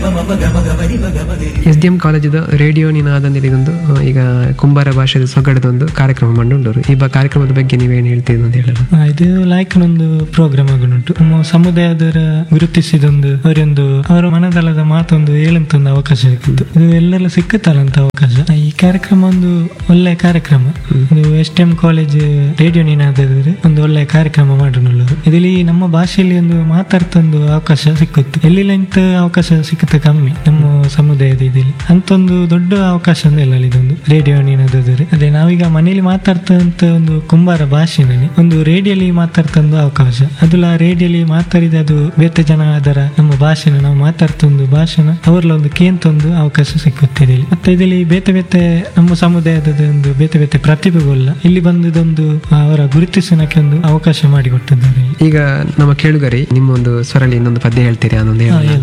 S D M ಕಾಲೇಜದ radio Ninada ಇದೊಂದು ಆ, ಈಗ ಕುಂಬಾರ ಭಾಷೆದ ಸೊಗಡದೊಂದು ಕಾರ್ಯಕ್ರಮ ಮಂಡುಂಡರು ಈ ಬ- ಕಾರ್ಯಕ್ರಮದ ಬಗ್ಗೆ ನೀವೇನು ಹೇಳ್ತೀರಿ ಅಂತ ಹೇಳಲು ಆ, ಇದು ಲಾಯ್ಕನೊಂದು ಪ್ರೋಗ್ರಾಮ್ ಆಗುಂಟು ನಮ್ಮ ಸಮುದಾಯದವರ ಗುರುತಿಸಿದೊಂದು ಅವರೊಂದು ಅವರ ಮನದಲ್ಲದ ಮಾತೊಂದು ಹೇಳಂತೊಂದು ಅವಕಾಶ ಸಿಕ್ಕಿದ್ದು ಇದು ಎಲ್ಲೆಲ್ಲ ಸಿಕ್ಕುತ್ತಲ್ಲಂತ ಅವಕಾಶ ಆ, ಈ ಕಾರ್ಯಕ್ರಮ ಒಂದು ಒಳ್ಳೆ ಕಾರ್ಯಕ್ರಮ ಇದು S T M college radio ನಿನಾದವರು ಒಂದು ಒಳ್ಳೆ ಕಾರ್ಯಕ್ರಮ ಮಾಡಿನುಳ್ಳರು ಇದರಲ್ಲಿ ನಮ್ಮ ಭಾಷೆಯಲ್ಲಿ ಒಂದು ಮಾತಾಡ್ತೊಂದು ಅವಕಾಶ ಸಿಕ್ಕುತ್ತೆ ಎಲ್ಲಿಲ್ಲ ಇಂಥ ಅವಕಾಶ ಸಿಕ್ಕುತ್ತೆ ಕಮ್ಮಿ ನಮ್ಮ ಸಮುದಾಯದ ಇದಲ್ಲಿ ಅಂತೊಂದು ದೊಡ್ಡ ಅವಕಾಶ ಅಂದ್ರೆ ಇಲ್ಲ ಇದೊಂದು ರೇಡಿಯೋ ನಿನಾದವರು ಅದೇ ನಾವೀಗ ಮನೇಲಿ ಮಾತಾಡ್ತಂತ ಒಂದು ಕುಂಬಾರ ಭಾಷೆನಲ್ಲಿ ಒಂದು ರೇಡಿಯೋಲಿ ಮಾತಾಡ್ತಂದು ಅವಕಾಶ ಅದುಲ ರೇಡಿಯೋಲಿ ಮಾತಾಡಿದ ಅದು ಬೇತೆ ಜನ ಅದರ ನಮ್ಮ ಭಾಷೆನ ನಾವು ಮಾತಾಡ್ತೊಂದು ಭಾಷೆನ ಅವರ್ಲ ಒಂದು ಕೇಂತೊಂದು ಅವಕಾಶ ಸಿಕ್ಕುತ್ತೆ ಇಲ್ಲಿ ಮತ್ತೆ ಇದರಲ್ಲಿ ಬೇತೆ ಬೇತೆ ನಮ್ಮ ಸಮುದಾಯದ ಒಂದು ಬೇತೆ ಬೇತೆ ಪ್ರತಿಭೆಗಳೆಲ್ಲ ಇಲ್ಲಿ ಬಂದದೊಂದು ಅವರ ಗುರುತಿಸನಕ್ಕೆ ಒಂದು ಅವಕಾಶ ಮಾಡಿಕೊಟ್ಟಿದ್ದಾರೆ ಈಗ ನಮ್ಮ ಕೇಳುಗರಿ ನಿಮ್ಮ ಒಂದು ಸ್ವರಲ್ಲಿ ಇನ್ನೊಂದು ಪದ್ಯ ಹೇಳ್ತೀರಿ ಅನ್ನೊಂದು ಹಾ, ಹೇಳಿ ಹೇಳಿ.